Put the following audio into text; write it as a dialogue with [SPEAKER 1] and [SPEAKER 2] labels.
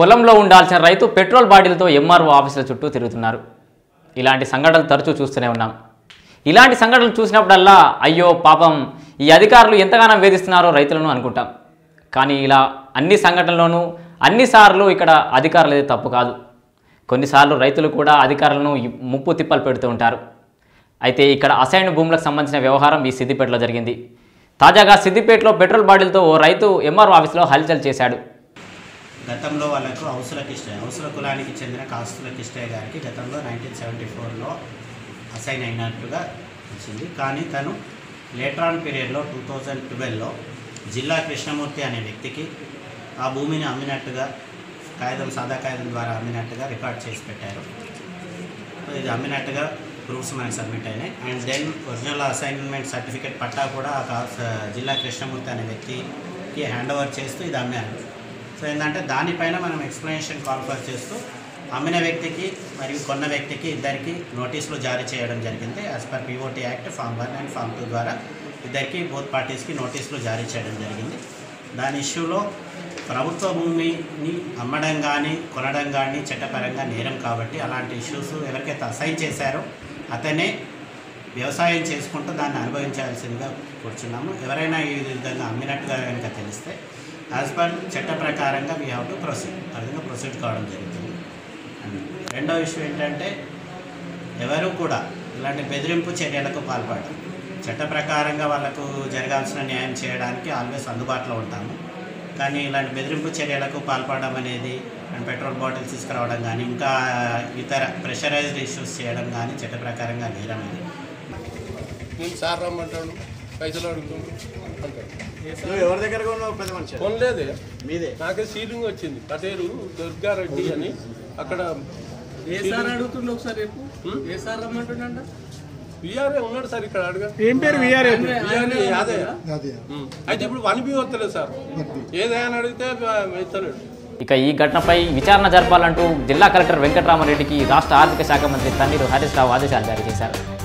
[SPEAKER 1] పొలంలో ఉండాల్సిన రైతు పెట్రోల్ బాటిల్తో ఎంఆర్ఓ ఆఫీసుల చుట్టూ తిరుగుతున్నారు ఇలాంటి సంఘటనలు తరచూ చూస్తూనే ఉన్నాం ఇలాంటి సంఘటనలు చూసినప్పుడల్లా అయ్యో పాపం ఈ అధికారులు ఎంతగానో వేధిస్తున్నారో రైతులను అనుకుంటాం కానీ ఇలా అన్ని సంఘటనల్లోనూ అన్నిసార్లు ఇక్కడ అధికారులది తప్పు కాదు కొన్నిసార్లు రైతులు కూడా అధికారులను ఇ- ముప్పు తిప్పలు పెడుతూ ఉంటారు అయితే ఇక్కడ అసైన్ భూములకు సంబంధించిన వ్యవహారం ఈ సిద్దిపేటలో జరిగింది తాజాగా సిద్దిపేటలో పెట్రోల్ బాటిల్తో ఓ రైతు ఎంఆర్ఓ ఆఫీసులో హల్చల్ చేశాడు
[SPEAKER 2] గతంలో వాళ్ళకు అవసర కిష్టయ్య అవసర కులానికి చెందిన కాస్తుల కిష్టయ్య గారికి గతంలో నైన్టీన్ సెవెంటీ ఫోర్లో అసైన్ అయినట్టుగా వచ్చింది కానీ తను లేటర్ ఆన్ పీరియడ్లో టూ థౌజండ్ ట్వెల్వ్లో జిల్లా కృష్ణమూర్తి అనే వ్యక్తికి ఆ భూమిని అమ్మినట్టుగా కాగితం సాదా కాగితం ద్వారా అమ్మినట్టుగా రికార్డ్ చేసి పెట్టారు సో ఇది అమ్మినట్టుగా ప్రూఫ్స్ మనకి సబ్మిట్ అయినాయి and then original assignment certificate పట్టా కూడా ఆ కా- జిల్లా కృష్ణమూర్తి అనే వ్యక్తికి హ్యాండ్ ఓవర్ చేస్తూ ఇది అమ్మారు సో ఏంటంటే దానిపైన మనం ఎక్స్ప్లెనేషన్ కాల్ఫర్ చేస్తూ అమ్మిన వ్యక్తికి మరియు కొన్న వ్యక్తికి ఇద్దరికి నోటీసులు జారీ చేయడం జరిగింది as per POT act form one and form two ద్వారా ఇద్దరికి బోత్ పార్టీస్కి నోటీసులు జారీ చేయడం జరిగింది దాని ఇష్యూలో ప్రభుత్వ భూమిని అమ్మడం కానీ కొనడం కానీ చట్టపరంగా నేరం కాబట్టి అలాంటి ఇష్యూస్ ఎవరికైతే అసైన్ చేశారో అతనే వ్యవసాయం చేసుకుంటూ దాన్ని అనుభవించాల్సిందిగా కూర్చున్నాము ఎవరైనా ఈ విధంగా అమ్మినట్టుగా కనుక తెలిస్తే యాజ్ పర్ చట్ట ప్రకారంగా వీ హ్యావ్ టు ప్రొసీడ్ ఆ విధంగా ప్రొసీడ్ కావడం జరుగుతుంది అండ్ రెండో ఇష్యూ ఏంటంటే ఎవరు కూడా ఇలాంటి బెదిరింపు చర్యలకు పాల్పడరు చట్ట ప్రకారంగా వాళ్ళకు జరగాల్సిన న్యాయం చేయడానికి ఆల్వేస్ అందుబాటులో ఉంటాము కానీ ఇలాంటి బెదిరింపు చర్యలకు పాల్పడడం అనేది అండ్ పెట్రోల్ బాటిల్స్ తీసుకురావడం కానీ ఇంకా ఇతర ప్రెషరైజ్డ్ ఇష్యూస్ చేయడం కానీ చట్ట ప్రకారంగా నేరం ఇది
[SPEAKER 3] నేను సార్ రమ్మంటాడు పైసలు అడుగుతుండు అంటాడు
[SPEAKER 4] నువ్వు ఎవరి దగ్గర ఉన్నావు పెద్ద మనిషి
[SPEAKER 3] కొనలేదే
[SPEAKER 4] మీదే
[SPEAKER 3] నాకే సీలింగ్ వచ్చింది పటేలు దుర్గారెడ్డి అని అక్కడ
[SPEAKER 5] ఏ సార్ అడుగుతుండే ఒకసారి రేపు ఏ సార్ రమ్మంటుండంట
[SPEAKER 3] విఆర్ఏ ఉన్నాడు సార్ ఇక్కడ అడగ
[SPEAKER 4] ఏం పేరు విఆర్ఏ
[SPEAKER 3] విఆర్ఏ యాదే ఉం. అయితే ఇప్పుడు వన్ బి వస్తలేదు సార్ ఏదైనా అడిగితే ఇస్తలేడు
[SPEAKER 1] ఇక ఈ ఘటనపై విచారణ జరపాలంటూ జిల్లా కలెక్టర్ వెంకటరామరెడ్డికి రాష్ట్ర ఆర్థిక శాఖ మంత్రి తన్నీరు హరీష్ రావు ఆదేశాలు జారీ చేశారు